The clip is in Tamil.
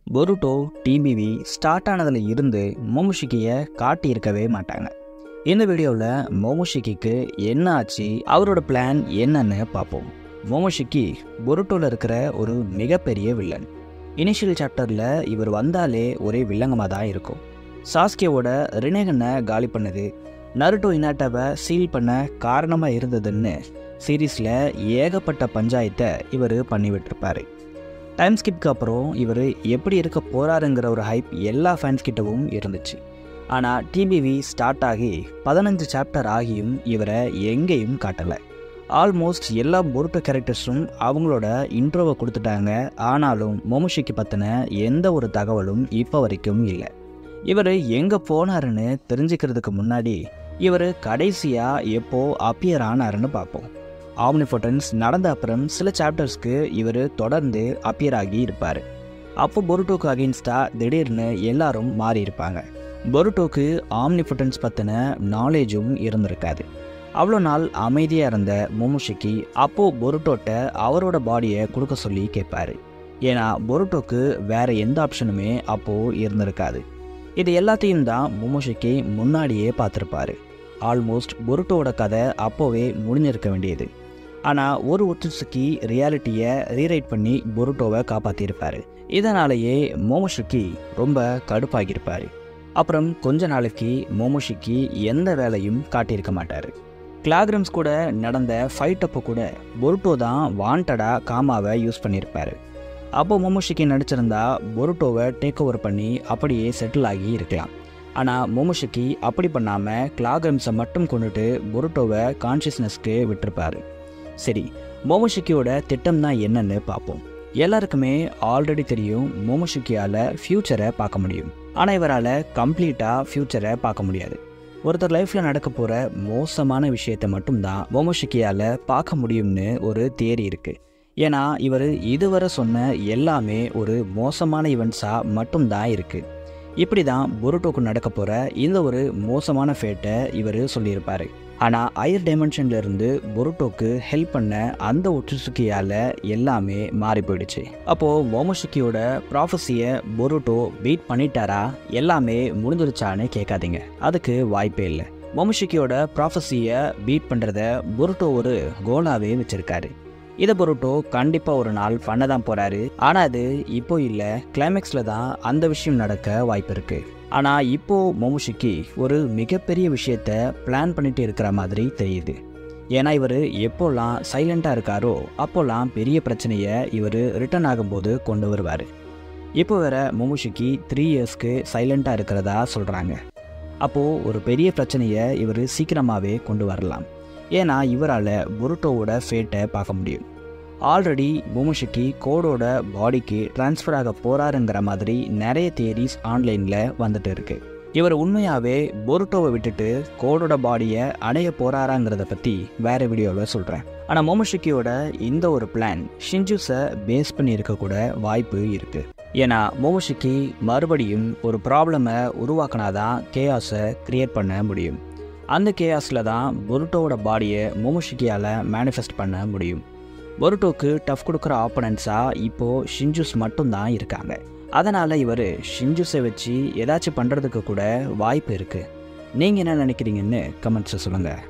பொருட்டோ டிபிவி ஸ்டார்ட் ஆனதில் இருந்து மோமுஷிக்கியை காட்டியிருக்கவே மாட்டாங்க இந்த வீடியோவில் மோமுஷிக்கிக்கு என்ன ஆச்சு அவரோட பிளான் என்னன்னு பார்ப்போம் மோமுஷிக்கி பொருட்டோவில் இருக்கிற ஒரு மிகப்பெரிய வில்லன் இனிஷியல் சாப்டரில் இவர் வந்தாலே ஒரே வில்லங்கமாக தான் இருக்கும் சாஸ்கியோட ரினேகனை காலி பண்ணது நருட்டோ இனாட்டாவை சீல் பண்ண காரணமாக இருந்ததுன்னு சீரீஸில் ஏகப்பட்ட பஞ்சாயத்தை இவர் பண்ணி விட்டுருப்பாரு டைம் ஸ்கிப்க்கு அப்புறம் இவர் எப்படி இருக்க போகிறாருங்கிற ஒரு ஹைப் எல்லா ஃபேன்ஸ் கிட்டவும் இருந்துச்சு ஆனால் டிபிவி ஸ்டார்ட் ஆகி பதினஞ்சு சாப்டர் ஆகியும் இவரை எங்கேயும் காட்டலை ஆல்மோஸ்ட் எல்லா பொருட்ட கேரக்டர்ஸும் அவங்களோட இன்ட்ரோவை கொடுத்துட்டாங்க ஆனாலும் மொமுஷிக்கு பற்றின எந்த ஒரு தகவலும் இப்போ வரைக்கும் இல்லை இவர் எங்கே போனாருன்னு தெரிஞ்சுக்கிறதுக்கு முன்னாடி இவர் கடைசியாக எப்போ அப்பியர் ஆனாருன்னு பார்ப்போம் ஆம்னிஃபோட்டன்ஸ் நடந்த அப்புறம் சில சாப்டர்ஸ்க்கு இவர் தொடர்ந்து அப்பியர் ஆகி இருப்பார் அப்போ பொருட்டோக்கு அகெயின்ஸ்டாக திடீர்னு எல்லாரும் மாறி இருப்பாங்க பொருட்டோக்கு ஆம்னிஃபோட்டன்ஸ் பற்றின நாலேஜும் இருந்திருக்காது அவ்வளோ நாள் அமைதியாக இருந்த மொமுஷிக்கி அப்போது பொருட்டோட்ட அவரோட பாடியை கொடுக்க சொல்லி கேட்பாரு ஏன்னா பொருட்டோக்கு வேற எந்த ஆப்ஷனுமே அப்போது இருந்திருக்காது இது எல்லாத்தையும் தான் மொமுஷிக்கி முன்னாடியே பார்த்துருப்பாரு ஆல்மோஸ்ட் பொருட்டோட கதை அப்போவே முடிஞ்சிருக்க வேண்டியது ஆனால் ஒரு ஒத்துசுக்கி ரியாலிட்டியை ரீரைட் பண்ணி பொருட்டோவை காப்பாற்றிருப்பார் இதனாலேயே மோமோஷிக்கி ரொம்ப கடுப்பாகியிருப்பார் அப்புறம் கொஞ்ச நாளைக்கு மோமோஷிக்கி எந்த வேலையும் காட்டியிருக்க மாட்டார் கிளாக்ரம்ஸ் கூட நடந்த ஃபைட் அப்போ கூட பொருட்டோ தான் வாண்டடாக காமாவை யூஸ் பண்ணியிருப்பார் அப்போ மோமோஷிக்கி நடிச்சிருந்தா பொருட்டோவை டேக் ஓவர் பண்ணி அப்படியே செட்டில் ஆகி இருக்கலாம் ஆனால் மோமோஷிக்கி அப்படி பண்ணாமல் கிளாக்ரம்ஸை மட்டும் கொண்டுட்டு பொருட்டோவை கான்ஷியஸ்னஸ்க்கு விட்டுருப்பாரு சரி மோமோஷிக்கியோட திட்டம் தான் என்னன்னு பார்ப்போம் எல்லாருக்குமே ஆல்ரெடி தெரியும் மோமோஷிக்கியால் ஃப்யூச்சரை பார்க்க முடியும் ஆனால் இவரால் கம்ப்ளீட்டாக ஃப்யூச்சரை பார்க்க முடியாது ஒருத்தர் லைஃப்பில் நடக்க போகிற மோசமான விஷயத்தை மட்டும்தான் மோமோஷிக்கியால் பார்க்க முடியும்னு ஒரு தேரி இருக்குது ஏன்னா இவர் இதுவரை சொன்ன எல்லாமே ஒரு மோசமான ஈவெண்ட்ஸாக மட்டும்தான் இருக்குது இப்படி தான் பொருட்டோக்கு நடக்க போகிற இந்த ஒரு மோசமான ஃபேட்டை இவர் சொல்லியிருப்பார் ஆனால் ஹையர் டைமென்ஷன்லேருந்து பொருட்டோக்கு ஹெல்ப் பண்ண அந்த ஒற்றுசுக்கியால் எல்லாமே மாறி போயிடுச்சு அப்போது மோமோசுக்கியோட ப்ராஃபஸியை பொருட்டோ பீட் பண்ணிட்டாரா எல்லாமே முடிஞ்சிருச்சான்னு கேட்காதீங்க அதுக்கு வாய்ப்பே இல்லை மோமோசுக்கியோட ப்ராஃபஸியை பீட் பண்ணுறத பொருட்டோ ஒரு கோலாவே வச்சுருக்காரு இதை பொருட்டோ கண்டிப்பாக ஒரு நாள் பண்ண தான் போகிறாரு ஆனால் அது இப்போ இல்லை கிளைமேக்ஸில் தான் அந்த விஷயம் நடக்க வாய்ப்பு இருக்குது ஆனால் இப்போது மோமுஷிக்கு ஒரு மிகப்பெரிய விஷயத்த பிளான் பண்ணிட்டு இருக்கிற மாதிரி தெரியுது ஏன்னா இவர் எப்போல்லாம் சைலண்ட்டாக இருக்காரோ அப்போல்லாம் பெரிய பிரச்சனையை இவர் ரிட்டர்ன் ஆகும்போது கொண்டு வருவார் இப்போ வேற மோமுஷிக்கு த்ரீ இயர்ஸ்க்கு சைலண்ட்டாக இருக்கிறதா சொல்கிறாங்க அப்போது ஒரு பெரிய பிரச்சனையை இவர் சீக்கிரமாகவே கொண்டு வரலாம் ஏன்னா இவரால் புருட்டோவோட ஃபேட்டை பார்க்க முடியும் ஆல்ரெடி பூமுஷிக்கு கோடோட பாடிக்கு ட்ரான்ஸ்ஃபர் ஆக போகிறாருங்கிற மாதிரி நிறைய தியரிஸ் ஆன்லைனில் வந்துட்டு இருக்கு இவர் உண்மையாகவே பொருட்டோவை விட்டுட்டு கோடோட பாடியை அடைய போகிறாராங்கிறத பற்றி வேறு வீடியோவில் சொல்கிறேன் ஆனால் மோமோஷிக்கியோட இந்த ஒரு பிளான் ஷிஞ்சுஸை பேஸ் பண்ணி இருக்கக்கூட வாய்ப்பு இருக்குது ஏன்னா மோமோஷிக்கி மறுபடியும் ஒரு ப்ராப்ளமை உருவாக்கினாதான் கேஆஸை க்ரியேட் பண்ண முடியும் அந்த கேஆஸில் தான் பொருட்டோவோட பாடியை மோமோஷிக்கியால் மேனிஃபெஸ்ட் பண்ண முடியும் பொருட்டோக்கு டஃப் கொடுக்குற ஆப்பனன்ஸாக இப்போது ஷிஞ்சுஸ் மட்டும்தான் இருக்காங்க அதனால் இவர் ஷிஞ்சுஸை வச்சு ஏதாச்சும் பண்ணுறதுக்கு கூட வாய்ப்பு இருக்குது நீங்கள் என்ன நினைக்கிறீங்கன்னு கமெண்ட்ஸை சொல்லுங்கள்